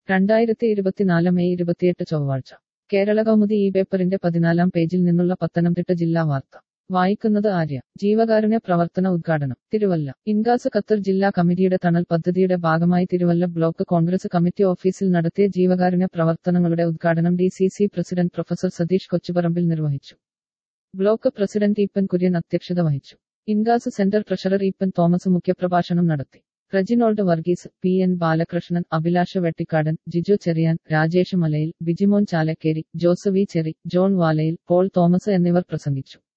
രണ്ടായിരത്തി ഇരുപത്തിനാല് മെയ് ഇരുപത്തിയെട്ട് ചൊവ്വാഴ്ച കേരള കൗമുദി ഈ പേപ്പറിന്റെ പതിനാലാം പേജിൽ നിന്നുള്ള പത്തനംതിട്ട ജില്ലാ വാർത്ത വായിക്കുന്നത് ആര്യ ജീവകാരുണ്യ പ്രവർത്തന ഉദ്ഘാടനം തിരുവല്ല ഇൻഗാസ് ഖത്തർ ജില്ലാ കമ്മിറ്റിയുടെ തണൽ പദ്ധതിയുടെ ഭാഗമായി തിരുവല്ല ബ്ലോക്ക് കോൺഗ്രസ് കമ്മിറ്റി ഓഫീസിൽ നടത്തിയ ജീവകാരുണ്യ പ്രവർത്തനങ്ങളുടെ ഉദ്ഘാടനം D C C president professor Satheesh Kochuparambil നിർവഹിച്ചു ബ്ലോക്ക് പ്രസിഡന്റ് ഈപ്പൻ കുര്യൻ അധ്യക്ഷത വഹിച്ചു ഇൻഗാസ് സെന്റർ ട്രഷറർ ഈപ്പൻ തോമസ് മുഖ്യപ്രഭാഷണം നടത്തി Reginold Varghese P N Balakrishnan Abhilasha Vettikkadan Jiju Cherian Rajesh Malayil Bijimon Chalakkeri Jose V Cherry John Valayil Paul Thomas എന്നിവർ പ്രസംഗിച്ചു